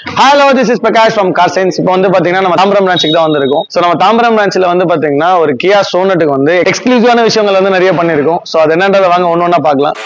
hello this is Prakash from car science இப்போ வந்து பாத்தீங்கன்னா நம்ம தாம்பரம் பிரான்ச்சுக்கு தான் வந்திருக்கோம் ஸோ நம்ம தாம்பரம் பிரான்ச்சில் வந்து பாத்தீங்கன்னா ஒரு கியா சோனட்டுக்கு வந்து எக்ஸ்க்ளூசிவான விஷயங்கள் வந்து நிறைய பண்ணியிருக்கோம் ஸோ அது என்னன்றதை வாங்க ஒன்று ஒன்றா பார்க்கலாம்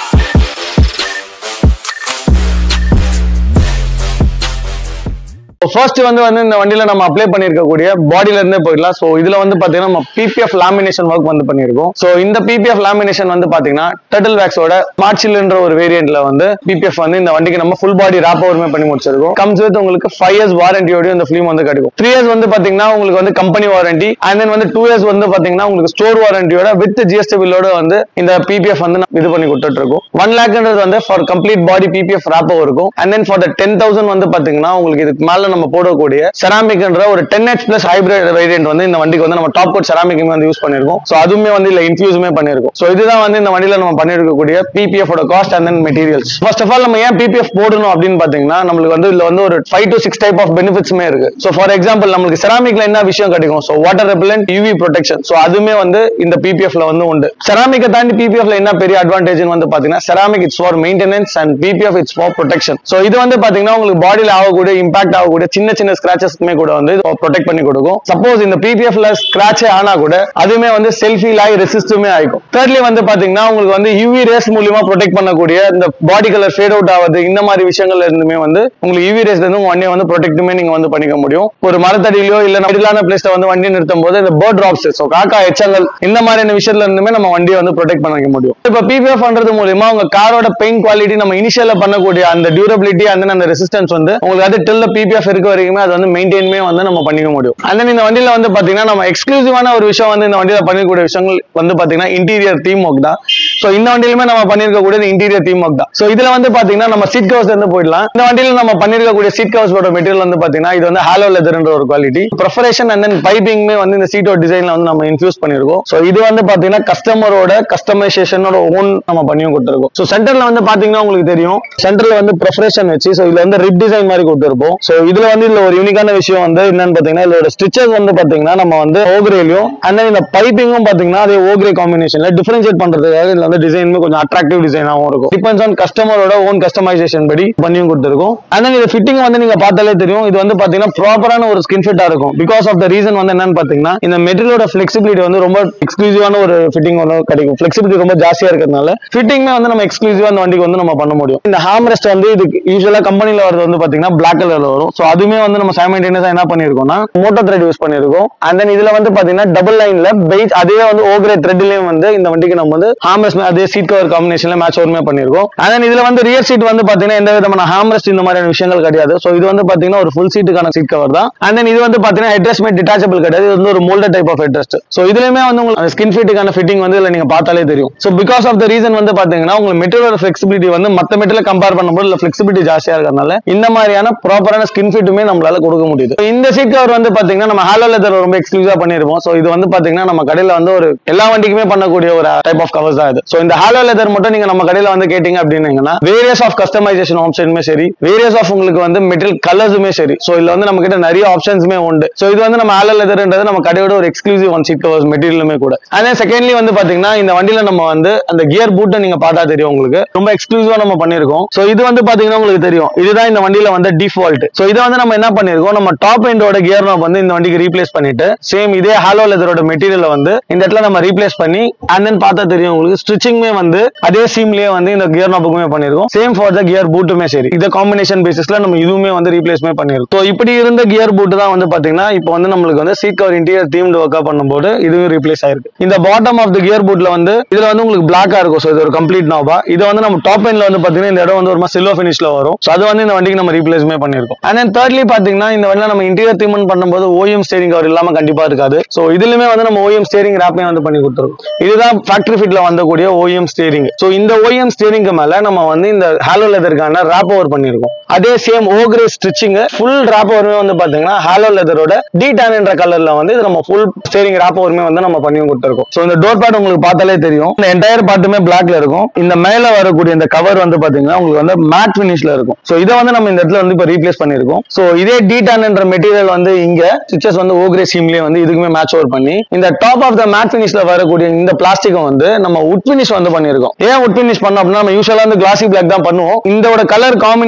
ஃபர்ஸ்ட் வந்து வந்து இந்த வண்டியில நம்ம அப்ளை பண்ணிருக்கக்கூடிய பாடியில இருந்தே போயிடலாம் ஸோ இதுல வந்து பாத்தீங்கன்னா நம்ம பிபிஎஃப் லாமினேஷன் ஒர்க் வந்து பண்ணிருக்கோம் ஸோ இந்த பிபிஎஃப் லாமினேஷன் வந்து பாத்தீங்கன்னா டர்ட்டில் வேக்ஸோட மார்ச்சில்ன்ற ஒரு வேரியன்ட்ல வந்து பிபிஎஃப் வந்து இந்த வண்டிக்கு நம்ம ஃபுல் பாடி ராப் ஓவருமே பண்ணி முடிச்சிருக்கோம் கம்ஸ் வித் உங்களுக்கு ஃபைவ் இயர்ஸ் வாரண்டியோடய இந்த ஃபிலிம் வந்து கிடைக்கும் த்ரீ இயர்ஸ் வந்து பாத்தீங்கன்னா உங்களுக்கு வந்து கம்பெனி வாரண்டி அண்ட் தென் வந்து டூ இயர்ஸ் வந்து பாத்தீங்கன்னா உங்களுக்கு ஸ்டோர் வாரண்டியோட வித் ஜிஎஸ்டி பில்லோட வந்து இந்த பிபிஎஃப் வந்து நம்ம இது பண்ணி கொடுத்துட்டு இருக்கோம் ஒன் லேக்ன்றது வந்து for complete body PPF wrap இருக்கும் and then for the ten thousand வந்து பாத்தீங்கன்னா உங்களுக்கு இதுக்கு மேல நம்ம போடக்கூடிய செராமிக்ன்ற ஒரு ten H plus hybrid variant வந்து இந்த வண்டிக்கு வந்து நம்ம டாப் கோட் செராமிக் வந்து யூஸ் பண்ணிருக்கோம் ஸோ அதுவுமே வந்து இல்ல இன்ஃபியூஸுமே பண்ணிருக்கோம் ஸோ இதுதான் வந்து இந்த வண்டியில நம்ம பண்ணிருக்கக்கூடிய பிபிஎஃப் ஓட cost and then materials first of all நம்ம ஏன் பிபிஎஃப் போடணும் அப்படின்னு பாத்தீங்கன்னா நம்மளுக்கு வந்து இதுல வந்து ஒரு five to six type of பெனிஃபிட்ஸ்மே இருக்கு ஸோ ஃபார் எக்ஸாம்பிள் நம்மளுக்கு செராமிக்ல என்ன விஷயம் கிடைக்கும் so water repellent UV protection so அதுவுமே வந்து இந்த பிபிஎஃப்ல வந்து உண்டு செராமிக்கை தாண்டி பிபிஎஃப்ல என்ன பெரிய அட்வான்டேஜ் வந்து பாத்தீங்கன்னா ceramic it's for maintenance and PPF it's for protection so இது வந்து பாத்தீங்கன்னா உங்களுக்கு பாடியில ஆகக்கூடிய இம்பாக்ட் ஆகக்கூடிய சின்ன சின்ன ஸ்கிராச்சஸ்க்குமே கூட வந்து ப்ரொடெக்ட் பண்ணி கொடுக்கும் சப்போஸ் இந்த பிபிஎஃப்ல ஸ்கிராச்சே ஆனா கூட அதுவுமே வந்து செல்ஃபில் ஆகி ரெசிஸ்டுமே ஆகும் தேர்ட்லி வந்து பாத்தீங்கன்னா உங்களுக்கு வந்து யூவி ரேஸ் மூலியமா ப்ரொடெக்ட் பண்ணக்கூடிய இந்த பாடி கலர் ஃபேட் அவுட் ஆகுது இந்த மாதிரி விஷயங்கள்ல இருந்துமே வந்து உங்களுக்கு யூவி ரேஸ்ல இருந்து உங்க வண்டியை வந்து ப்ரொடெக்ட்டுமே நீங்க வந்து பண்ணிக்க முடியும் ஒரு மரத்தடியிலயோ இல்ல நடிலான பிளேஸ்ல வந்து வண்டி நிறுத்தும் போது இந்த பேர்ட் ட்ராப்ஸ் ஸோ காக்கா எச்சங்கள் இந்த மாதிரியான விஷயத்துல இருந்துமே நம்ம வண்டியை வந்து ப்ரொடெக்ட் பண்ணிக்க முடியும் இப்போ பிபிஎஃப் பண்றது மூலியமா உங்க காரோட பெயிண்ட் குவாலிட்டி நம்ம இனிஷியல்ல பண்ணக்கூடிய அந்த டியூரபிலிட்டி அந்த அந்த ரெசிஸ்டன்ஸ் வந்து உங்களுக்கு அது டில் பிபிஎஃப் இருக்க வரைக்குமே அது வந்து மெயின்டைன்மே வந்து நம்ம பண்ணிக்க முடியும் and then இந்த வண்டியில வந்து பாத்தீங்கன்னா நம்ம எக்ஸ்க்ளூசிவான ஒரு விஷயம் வந்து இந்த வண்டியில பண்ணிக்கூடிய விஷயங்கள் வந்து பாத்தீங்கன்னா இன்டீரியர் தீம் ஒர்க் தான் ஸோ இந்த வண்டியிலுமே நம்ம பண்ணிருக்கக்கூடிய இன்டீரியர் தீம் ஒர்க் தான் ஸோ இதுல வந்து பாத்தீங்கன்னா நம்ம சீட் கவர்ஸ் இருந்து போயிடலாம் இந்த வண்டியில நம்ம பண்ணிருக்கக்கூடிய சீட் கவர்ஸோட மெட்டீரியல் வந்து பாத்தீங்கன்னா இது வந்து ஹாலோ லெதர்ன்ற ஒரு குவாலிட்டி ப்ரொஃபரேஷன் அண்ட் தென் பைப்பிங்குமே வந்து இந்த சீட்டோட டிசைன்ல வந்து நம்ம இன்ஃபியூஸ் பண்ணிருக்கோம் ஸோ இது வந்து பாத்தீங்கன்னா கஸ்டமரோட கஸ்டமைசேஷனோட ஓன் நம்ம பண்ணியும் கொடுத்துருக்கோம் ஸோ சென்டர்ல வந்து பாத்தீங்கன்னா உங்களுக்கு தெரியும் சென்டர்ல வந்து ப்ரொஃபரேஷன் வச்சு ஸோ இதுல வந்து ரிப் டிசைன் மாதிரி கொடுத்துருப்போம் ஸோ இதுல வந்து இதுல ஒரு யூனிக்கான விஷயம் வந்து என்னன்னு பாத்தீங்கன்னா இதோட ஸ்டிச்சஸ் வந்து பாத்தீங்கன்னா நம்ம வந்து ஓக்ரேலையும் அண்ட் தென் இந்த பைப்பிங்கும் பாத்தீங்கன்னா அதே ஓக்ரே காம்பினேஷன்ல டிஃபரன்ஷியேட் பண்றதுக்காக இதுல வந்து டிசைனுமே கொஞ்சம் அட்ராக்டிவ் டிசைனாகவும் இருக்கும் டிபெண்ட்ஸ் ஆன் கஸ்டமரோட ஓன் கஸ்டமைசேஷன் படி பண்ணியும் கொடுத்துருக்கும் அண்ட் தென் இது ஃபிட்டிங் வந்து நீங்க பார்த்தாலே தெரியும் இது வந்து பாத்தீங்கன்னா ப்ராப்பரான ஒரு ஸ்கின் ஃபிட்டா இருக்கும் பிகாஸ் ஆஃப் த ரீசன் வந்து என்னன்னு பாத்தீங்கன்னா இந்த மெட்டீரியலோட ஃபிளெக்சிபிலிட்டி வந்து ரொம்ப எக்ஸ்க்ளூசிவான ஒரு ஃபிட்டிங் வந்து கிடைக்கும் ஃபிளெக்சிபிலிட்டி ரொம்ப ஜாஸ்தியா இருக்கிறதுனால ஃபிட்டிங்மே வந்து நம்ம எக்ஸ்க்ளூசிவா அந்த வண்டிக்கு வந்து நம்ம பண்ண முடியும் இந்த ஹாம் ரெஸ்ட் வந்து இது யூஸ்வலா கம்பெனில வரது வந்து பாத்தீங்கன்னா பிளாக் கலர்ல வரும் ஸோ அதுவுமே வந்து நம்ம சைமல்டேனியஸா என்ன பண்ணிருக்கோம்னா மோட்டோ த்ரெட் யூஸ் பண்ணிருக்கோம் அண்ட் தென் இதுல வந்து பாத்தீங்கன்னா டபுள் லைன்ல பெய்ட் அதே வந்து ஓக்ரே த்ரெட்லயும் வந்து இந்த வண்டிக்கு நம்ம வந்து ஹாம்ரெஸ்ட் அதே சீட் கவர் காம்பினேஷன்ல மேட்ச் ஒருமே பண்ணிருக்கோம் அண்ட் தென் இதுல வந்து ரியர் சீட் வந்து பாத்தீங்கன்னா எந்த விதமான ஹாம்ரெஸ்ட் இந்த மாதிரியான விஷயங்கள் கிடையாது ஸோ இது வந்து பாத்தீங்கன்னா ஒரு ஃபுல் சீட்டுக்கான சீட் கவர் தான் அண்ட் தென் இது வந்து பாத்தீங்கன்னா ஹெட்ரஸ்ட் மேட் டிட்டாச்சபிள் கிடையாது இது வந்து ஒரு moulded type of headrest so இதுலயுமே வந்து உங்களுக்கு ஸ்கின் ஃபிட்டுக்கான ஃபிட்டிங் வந்து இதுல நீங்க பார்த்தாலே தெரியும் so because of the reason வந்து பாத்தீங்கன்னா உங்களுக்கு மெட்டீரியல் ஃபிளெக்சிபிலிட்டி வந்து மத்த மெட்டீரியல் கம்பேர் பண்ணும்போது இல்ல ஃபிளெக்சிபிலிட்டி ஜாஸ்தியா இருக்கிறதுனால இந்த மாதிரியான ப்ராப்பரான ஸ்கின் ஃபிட்டுமே நம்மளால கொடுக்க முடியுது So இந்த சீட் கவர் வந்து பாத்தீங்கன்னா நம்ம ஹாலோ லெதர் ரொம்ப எக்ஸ்க்ளூசிவா பண்ணிருப்போம் ஸோ இது வந்து பாத்தீங்கன்னா நம்ம கடையில வந்து ஒரு எல்லா வண்டிக்குமே பண்ணக்கூடிய ஒரு டைப் ஆஃப் கவர்ஸ் தான் இது ஸோ இந்த ஹாலோ லெதர் மட்டும் நீங்க நம்ம கடையில வந்து கேட்டீங்க அப்படின்னீங்கன்னா வேரியஸ் ஆஃப் கஸ்டமைசேஷன் ஆப்ஷனுமே சரி வேரியஸ் ஆஃப் உங்களுக்கு வந்து மெட்டீரியல் கலர்ஸுமே சரி ஸோ இதுல வந்து நம்ம கிட்ட நிறைய ஆப்ஷன்ஸுமே உண்டு ஸோ இது வந்து நம்ம ஹாலோ லெதர்ன்றது நம்ம கடையோட ஒரு எக்ஸ்க்ளூசிவ் ஒன் சீட் கவர்ஸ் மெட்டீரியலுமே கூட அதே செகண்ட்லி வந்து பாத்தீங்கன்னா இந்த வண்டியில நம்ம வந்து அந்த கியர் பூட்டை நீங்க பார்த்தா தெரியும் உங்களுக்கு ரொம்ப எக்ஸ்க்ளூசிவா நம்ம பண்ணிருக்கோம் ஸோ இது வந்து பாத்தீங்கன்னா உங்களுக்கு தெரியும் இதுதான் இந்த வண்டியில வந்து டிஃபால்ட் ஸோ இதை வந்து நம்ம என்ன பண்ணிருக்கோம் நம்ம டாப் எண்டோட கியர் நாப் வந்து இந்த வண்டிக்கு ரீப்ளேஸ் பண்ணிட்டு சேம் இதே ஹாலோ லெதரோட மெட்டீரியல் வந்து இந்த இடத்துல நம்ம ரீப்ளேஸ் பண்ணி அண்ட் தென் பார்த்தா தெரியும் உங்களுக்கு ஸ்டிச்சிங்மே வந்து அதே சீம்லயே வந்து இந்த கியர் நாப்புக்குமே பண்ணிருக்கோம் சேம் ஃபார் த கியர் பூட்டுமே சரி இந்த காம்பினேஷன் பேசிஸ்ல நம்ம இதுவுமே வந்து ரீப்ளேஸ்மே பண்ணிருக்கோம் ஸோ இப்படி இருந்த கியர் பூட் தான் வந்து பாத்தீங்கன்னா இப்போ வந்து நம்மளுக்கு வந்து seat cover interior themed work பண்ணும்போது இதுவும் ரீப்ளேஸ் ஆயிருக்கு இந்த பாட்டம் ஆஃப் த கியர் பூட்ல வந்து இதுல வந்து உங்களுக்கு பிளாக்கா இருக்கும் ஸோ இது ஒரு கம்ப்ளீட் நாபா இது வந்து நம்ம டாப் எண்ட்ல வந்து பாத்தீங்கன்னா இந்த இடம் வந்து ஒரு சில்வர் ஃபினிஷ்ல வரும் ஸோ அது வந்து இந்த வண்டிக்கு நம்ம ரீப்ளேஸ்மே பண்ணிருக்கோம் அண்ட் தென் தேர்ட்லி பாத்தீங்கன்னா இந்த வண்டியில நம்ம இன்டீரியர் தீமன் பண்ணும்போது ஓஎம் ஸ்டேரிங் கவர் இல்லாம கண்டிப்பா இருக்காது ஸோ இதுலயுமே வந்து நம்ம ஓஎம் ஸ்டேரிங் ரேப்பே வந்து பண்ணி கொடுத்துருக்கோம் இதுதான் ஃபேக்டரி ஃபிட்ல வந்தக்கூடிய ஓஎம் ஸ்டேரிங் ஸோ இந்த ஓஎம் ஸ்டேரிங்க்கு மேல நம்ம வந்து இந்த ஹாலோ லெதருக்கான ரேப் ஓவர் பண்ணிருக்கோம் அதே சேம் ஓக்ரே ஸ்டிச்சிங் ஃபுல் ரேப் ஓவருமே வந்து பாத்தீங்கன்னா ஹாலோ லெதரோட டி டேன் என்ற கலர்ல வந்து இது நம்ம ஃபுல் ஸ்டேரிங் ரேப் ஓவருமே வந்து நம்ம பண்ணியும் கொடுத்துருக்கோம் ஸோ இந்த டோர் பேட் உங்களுக்கு பார்த்தாலே தெரியும் இந்த என்டையர் பார்ட்டுமே பிளாக்ல இருக்கும் இந்த மேல வரக்கூடிய இந்த கவர் வந்து பாத்தீங்கன்னா உங்களுக்கு வந்து மேட் ஃபினிஷ்ல இருக்கும் ஸோ இதை வந்து நம்ம இந்த இடத்துல வந்து இப்போ ரீப்ளேஸ் பண்ணிருக்கோம் ஸோ இதே டி டேன் என்ற மெட்டீரியல் வந்து இங்க ஸ்டிச்சஸ் வந்து ஓக்ரே சீம்லயே வந்து இதுக்குமே மேட்ச் ஓவர் பண்ணி இந்த டாப் ஆஃப் த மேட் ஃபினிஷ்ல வரக்கூடிய இந்த பிளாஸ்டிக்கை வந்து நம்ம உட் ஃபினிஷ் வந்து பண்ணிருக்கோம் ஏன் உட் ஃபினிஷ் பண்ணோம் அப்படின்னா நம்ம யூஸ்வலா வந்து கிளாசி பிளாக் தான் பண்ணுவோம் இதோட கலர் காம்பினேஷனுக்கு வந்து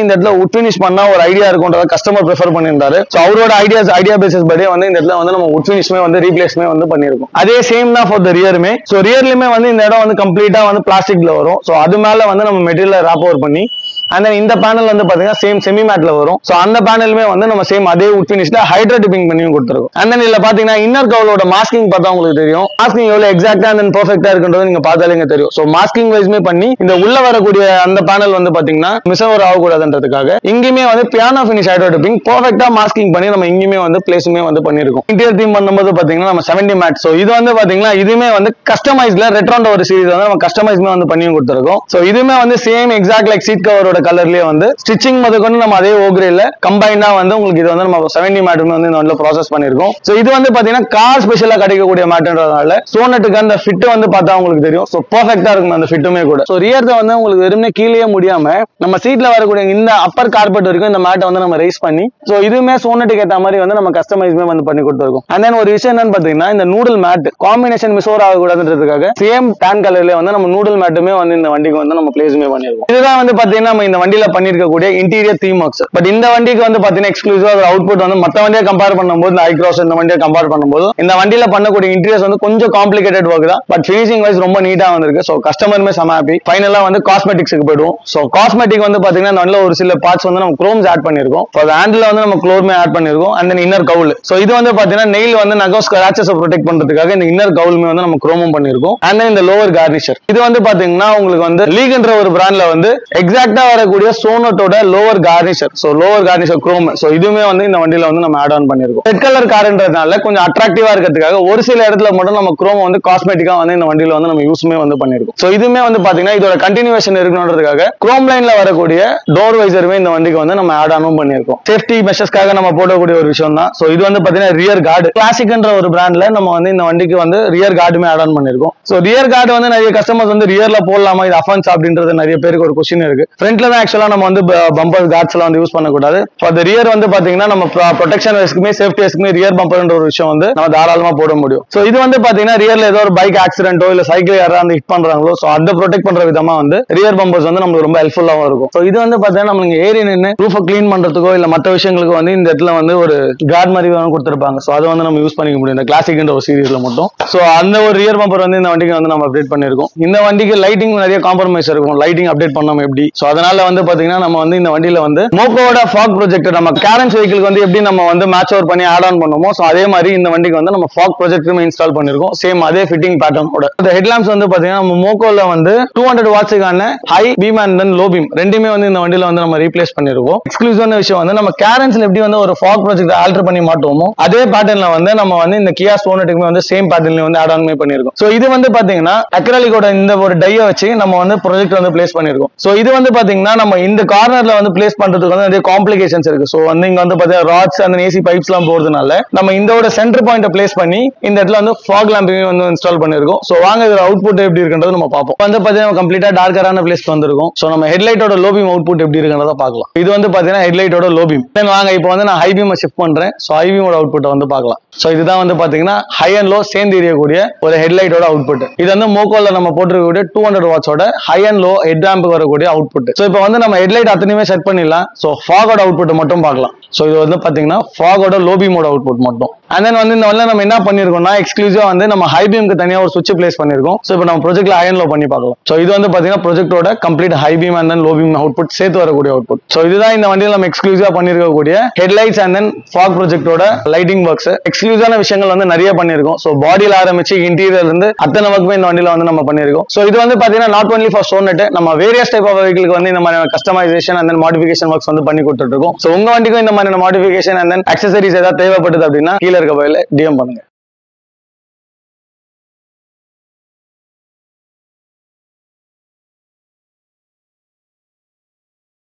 இந்த இடத்துல உட் ஃபினிஷ் பண்ணா ஒரு ஐடியா இருக்கும்ன்றத கஸ்டமர் ப்ரிஃபர் பண்ணியிருந்தாரு ஸோ அவரோட ஐடியாஸ் ஐடியா பேசிஸ் படி வந்து இந்த இடத்துல வந்து நம்ம உட் ஃபினிஷ்மே வந்து ரீப்ளேஸ்மே வந்து பண்ணியிருக்கோம் அதே சேம் தான் ஃபார் த ரியருமே ஸோ ரியர்லையுமே வந்து இந்த இடம் வந்து கம்ப்ளீட்டா வந்து பிளாஸ்டிக்ல வரும் ஸோ அது மேல வந்து நம்ம மெட்டீரியல் ராப் ஓவர் பண்ணி அண்ட் தென் இந்த பேனல் வந்து பாத்தீங்கன்னா சேம் செமி மேட்ல வரும் ஸோ அந்த பேனலுமே வந்து நம்ம சேம் அதே உட் ஃபினிஷ்ல ஹைட்ரா டிப்பிங் பண்ணியும் கொடுத்துருக்கோம் அண்ட் தென் இதுல பாத்தீங்கன்னா இன்னர் கவலோட மாஸ்கிங் பார்த்தா உங்களுக்கு தெரியும் மாஸ்கிங் எவ்வளவு எக்ஸாக்டா அண்ட் தென் பெர்ஃபெக்டா இருக்குன்றது நீங்க பார்த்தாலே தெரியும் ஸோ மாஸ்கிங் வைஸ்மே பண்ணி இந்த உள்ள வரக்கூடிய அந்த பேனல் வந்து பாத்தீங்கன்னா மிஸ் ஓவர் ஆகக்கூடாதுன்றதுக்காக இங்கேயுமே வந்து பியானோ ஃபினிஷ் ஹைட்ரா டிப்பிங் பெர்ஃபெக்டா மாஸ்கிங் பண்ணி நம்ம இங்கேயுமே வந்து பிளேஸுமே வந்து பண்ணிருக்கோம் இன்டீரியர் தீம் பண்ணும்போது பாத்தீங்கன்னா நம்ம செவன்டி மேட் ஸோ இது வந்து பாத்தீங்கன்னா இதுவுமே வந்து கஸ்டமைஸ்ல ரெட்ரோன்ற ஒரு சீரிஸ் வந்து நம்ம கஸ்டமைஸ்மே வந்து பண்ணியும் கொடுத்துருக்கோம் ஸோ இதுவுமே வந்து சேம் எக்ஸாக்ட் லைக் சீட் கவரோட கலர்லயே வந்து ஸ்டிச்சிங் முதற்கொண்டு நம்ம அதே ஓக்ரேல கம்பைனா வந்து உங்களுக்கு இது வந்து நம்ம செவன்டி மேட்டுமே வந்து இந்த வந்து ப்ராசஸ் பண்ணிருக்கோம் ஸோ இது வந்து பாத்தீங்கன்னா கார் ஸ்பெஷலா கிடைக்கக்கூடிய மேட்டுன்றதுனால சோனட்டுக்கு அந்த ஃபிட் வந்து பார்த்தா உங்களுக்கு தெரியும் ஸோ பர்ஃபெக்டா இருக்கும் அந்த ஃபிட்டுமே கூட ஸோ ரியர்த்தை வந்து உங்களுக்கு வெறுமனே கீழே முடியாம நம்ம சீட்ல வரக்கூடிய இந்த அப்பர் கார்பெட் வரைக்கும் இந்த மேட்டை வந்து நம்ம ரைஸ் பண்ணி ஸோ இதுவுமே சோனட்டுக்கு ஏற்ற மாதிரி வந்து நம்ம கஸ்டமைஸ்மே வந்து பண்ணி கொடுத்துருக்கோம் அண்ட் தென் ஒரு விஷயம் என்னன்னு பாத்தீங்கன்னா இந்த நூடல் மேட் காம்பினேஷன் மிஸ் ஓவர் ஆகக்கூடாதுன்றதுக்காக சேம் டேன் கலர்ல வந்து நம்ம நூடல் மேட்டுமே வந்து இந்த வண்டிக்கு வந்து நம்ம பிளேஸுமே பண்ணிருக்கோம் இதுதான் வந்து பாத்தீங்கன்னா நம்ம இந்த வண்டியில பண்ணிருக்கக்கூடிய இன்டீரியர் தீம் ஒர்க்ஸ் பட் இந்த வண்டிக்கு வந்து பாத்தீங்கன்னா எக்ஸ்க்ளூசிவா ஒரு அவுட்புட் வந்து மத்த வண்டியை கம்பேர் பண்ணும்போது இந்த ஐக்ராஸ் இந்த வண்டியை கம்பேர் பண்ணும்போது இந்த வண்டியில பண்ணக்கூடிய இன்டீரியர்ஸ் வந்து கொஞ்சம் காம்ப்ளிகேட்டட் ஒர்க் தான் பட் ஃபினிஷிங் வைஸ் ரொம்ப நீட்டா வந்திருக்கு ஸோ கஸ்டமருமே செம ஹாப்பி ஃபைனலா வந்து காஸ்மெட்டிக்ஸ்க்கு போயிடுவோம் ஸோ காஸ்மெட்டிக் வந்து பாத்தீங்கன்னா இந்த வண்டியில ஒரு சில பார்ட்ஸ் வந்து நம்ம குரோம்ஸ் ஆட் பண்ணிருக்கோம் ஸோ ஹேண்டில் வந்து நம்ம குளோர்மே ஆட் பண்ணிருக்கோம் and then inner cowl so இது வந்து பாத்தீங்கன்னா நெயில் வந்து நகோ ஸ்கிராச்சஸ் ப்ரொடெக்ட் பண்றதுக்காக இந்த இன்னர் கவுலுமே வந்து நம்ம குரோமும் பண்ணிருக்கோம் அண்ட் தென் இந்த லோவர் கார்னிஷர் இது வந்து பாத்தீங்கன்னா உங்களுக்கு வந்து லீக்ன்ற ஒரு பிராண்ட்ல வந்து எக்ஸாக்டா வரக்கூடிய சோனட்டோட lower garnisher so lower garnisher chrome so இதுவுமே வந்து இந்த வண்டியில வந்து நம்ம ஆட் ஆன் பண்ணிருக்கோம் ரெட் கலர் கார்ன்றதுனால கொஞ்சம் அட்ராக்டிவா இருக்கிறதுக்காக ஒரு சில இடத்துல மட்டும் நம்ம குரோம் வந்து காஸ்மெட்டிக்கா வந்து இந்த வண்டியில வந்து நம்ம யூஸ்மே வந்து பண்ணிருக்கோம் ஸோ இதுவுமே வந்து பாத்தீங்கன்னா இதோட கண்டினியூஷன் இருக்கணுன்றதுக்காக குரோம் லைன்ல வரக்கூடிய டோர் வைசருமே இந்த வண்டிக்கு வந்து நம்ம ஆட் ஆனும் பண்ணிருக்கோம் சேஃப்டி மெஷர்ஸ்க்காக நம்ம போடக்கூடிய ஒரு விஷயம் தான் ஸோ இது வந்து பாத்தீங்கன்னா ரியர் கார்டு கிளாசிக்ன்ற ஒரு பிராண்ட்ல நம்ம வந்து இந்த வண்டிக்கு வந்து ரியர் கார்டுமே ஆட் ஆன் பண்ணிருக்கோம் ஸோ ரியர் கார்டு வந்து நிறைய கஸ்டமர்ஸ் வந்து ரியர்ல போடலாமா இது அஃபன்ஸ் அப்படின்றது நிறைய பேருக்கு ஒரு கொஸ்டின் இருக்கு ஃப்ரண்ட்ல தான் ஆக்சுவலா நம்ம வந்து பம்பர் கார்ட்ஸ் எல்லாம் வந்து யூஸ் பண்ணக்கூடாது ஃபார் த ரியர் வந்து பாத்தீங்கன்னா நம்ம ப்ரொடெக்ஷன் வைஸ்க்குமே சேஃப்டி வைஸ்க்குமே ரியர் பம்பர்ன்ற ஒரு விஷயம் வந்து நம்ம தாராளமா போட முடியும் ஸோ இது வந்து பாத்தீங்கன்னா ரியர்ல ஏதோ ஒரு பைக் ஆக்சிடென்ட்டோ இல்ல சைக்கிள் யாராவது வந்து ஹிட் பண்றாங்களோ ஸோ அதை ப்ரொடெக்ட் பண்ற விதமா வந்து ரியர் பம்பர்ஸ் வந்து நமக்கு ரொம்ப ஹெல்ப்ஃபுல்லாகவும் இருக்கும் ஸோ இது வந்து பாத்தீங்கன்னா நம்ம ஏறி நின்று ரூஃபை க்ளீன் பண்றதுக்கோ இல்ல மற்ற விஷயங்களுக்கு வந்து இந்த இடத்துல வந்து ஒரு கார்டு மாதிரி வந்து கொடுத்துருப்பாங்க ஸோ அதை வந்து நம்ம யூஸ் பண்ணிக்க முடியும் இந்த கிளாசிக்ன்ற ஒரு சீரிஸ்ல மட்டும் ஸோ அந்த ஒரு ரியர் பம்பர் வந்து இந்த வண்டிக்கு வந்து நம்ம அப்டேட் பண்ணிருக்கோம் இந்த வண்டிக்கு லைட்டிங் நிறைய காம்ப்ரமைஸ் இருக்கும் லைட்டிங் அப்டேட் பண்ணோம் எப்படி ஸோ அதனால வந்து பாத்தீங்கன்னா நம்ம வந்து இந்த வண்டியில வந்து மோக்கோட ஃபாக் ப்ரொஜெக்டர் நம்ம கேரன்ஸ் வெஹிக்கிள் வந்து எப்படி நம்ம வந்து மேட்ச் ஓவர் பண்ணி ஆட் ஆன் பண்ணுமோ ஸோ அதே மாதிரி இந்த வண்டிக்கு வந்து நம்ம ஃபாக் ப்ரொஜெக்டருமே இன்ஸ்டால் பண்ணிருக்கோம் சேம் அதே ஃபிட்டிங் பேட்டர்னோட இந்த ஹெட்லாம்ப்ஸ் வந்து பாத்தீங்கன்னா நம்ம மோக்கோல வந்து டூ ஹண்ட்ரட் வாட்ஸுக்கான high beam and then low beam ரெண்டுமே வந்து இந்த வண்டியில வந்து நம்ம ரீப்ளேஸ் பண்ணிருக்கோம் எக்ஸ்க்ளூசிவான விஷயம் வந்து நம்ம கேரன்ஸ்ல எப்படி வந்து ஒரு ஃபாக் ப்ரொஜெக்ட் ஆல்டர் பண்ணி மாட்டுவோமோ அதே பேட்டர்ன்ல வந்து நம்ம வந்து இந்த கியா சோனட்டுக்குமே வந்து சேம் பேட்டர்ன்ல வந்து ஆட் ஆன் பண்ணிருக்கோம் ஸோ இது வந்து பாத்தீங்கன்னா அக்ரலிக்கோட இந்த ஒரு டையை வச்சு நம்ம வந்து ப்ரொஜெக்ட் வந்து பிளேஸ் பண்ணிருக்கோம் ஸோ இது வந்து பாத்தீங்கன்னா நம்ம இந்த கார்னர்ல வந்து பிளேஸ் பண்றதுக்கு வந்து நிறைய காம்ப்ளிகேஷன்ஸ் இருக்கு ஸோ வந்து இங்க வந்து பாத்தீங்கன்னா ராட்ஸ் அந்த ஏசி பைப்ஸ் எல்லாம் போறதுனால நம்ம இதோட சென்டர் பாயிண்ட பிளேஸ் பண்ணி இந்த இடத்துல வந்து ஃபாக் லேம்பையும் வந்து இன்ஸ்டால் பண்ணிருக்கோம் ஸோ வாங்க இதோட அவுட்புட் எப்படி இருக்குன்றது நம்ம பார்ப்போம் வந்து பாத்தீங்கன்னா கம்ப்ளீட்டா டார்க்கரான பிளேஸ் வந்திருக்கும் ஸோ நம்ம ஹெட்லைட்டோட லோபிம் அவுட்புட் எப்படி இருக்குன்றத பார்க்கலாம் இது வந்து பாத்தீங்கன்னா ஹெட்லைட்டோட லோபிம் தென் வாங்க இப்போ வந்து நான் ஹை பீமை ஷிஃப்ட் பண்றேன் ஸோ ஹை பீமோட அவுட்புட்டை வந்து பார்க்கலாம் ஸோ இதுதான் வந்து பாத்தீங்கன்னா ஹை அண்ட் லோ சேர்ந்து எரியக்கூடிய ஒரு ஹெட்லைட்டோட அவுட்புட் இது வந்து மோக்கோல நம்ம போட்டிருக்கக்கூடிய டூ ஹண்ட்ரட் வாட்ஸோட ஹை அண்ட் லோ ஹெட் ரேம்புக்கு வரக்கூடிய அவுட்புட் ஸோ இப்போ வந்து நம்ம ஹெட்லைட் அத்தனையுமே செட் பண்ணிடலாம் ஸோ ஃபாகோட அவுட்புட் மட்டும் பார்க்கலாம் ஸோ இது வந்து பாத்தீங்கன்னா ஃபாகோட லோ பீமோட அவுட்புட் மட்டும் அண்ட் தென் வந்து இந்த வந்து நம்ம என்ன பண்ணிருக்கோம்னா எக்ஸ்க்ளூசிவா வந்து நம்ம ஹை பீமுக்கு தனியா ஒரு சுவிட்ச் பிளேஸ் பண்ணிருக்கோம் ஸோ இப்போ நம்ம ப்ரொஜெக்ட்ல அயன் லோ பண்ணி பார்க்கலாம் ஸோ இது வந்து பாத்தீங்கன்னா ப்ரொஜெக்டோட complete high beam and then low beam output சேர்த்து வரக்கூடிய அவுட்புட் ஸோ இதுதான் இந்த வண்டியில் நம்ம எக்ஸ்க்ளூசிவா பண்ணிருக்கக்கூடிய ஹெட்லைட்ஸ் அண்ட் தென் ஃபாக் ப்ரொஜெக்டோட லைட்டிங் ஒர்க்ஸ் எக்ஸ்க்ளூசிவான விஷயங்கள் வந்து நிறைய பண்ணிருக்கோம் ஸோ பாடியில் ஆரம்பிச்சு இன்டீரியர்ல இருந்து அத்தனை ஒர்க்குமே இந்த வண்டியில வந்து நம்ம பண்ணிருக்கோம் ஸோ இது வந்து பாத்தீங்கன்னா நாட் ஒன்லி ஃபார் ஸ்டோனட் நம்ம வேரியஸ் டைப் ஆஃப் வெஹிக்கிளுக்கு வந்து இந்த மாதிரி customisation and then modification works வந்து பண்ணி கொடுத்துட்டு இருக்கோம் ஸோ உங்க வண்டிக்கும் இந்த மாதிரி மாடிஃபிகேஷன் அண்ட் தென் அக்சசரிஸ் ஏதாவது தேவைப்படுது அப்படின்னா கீழே இருக்க பயில டிஎம் பண்ணுங்க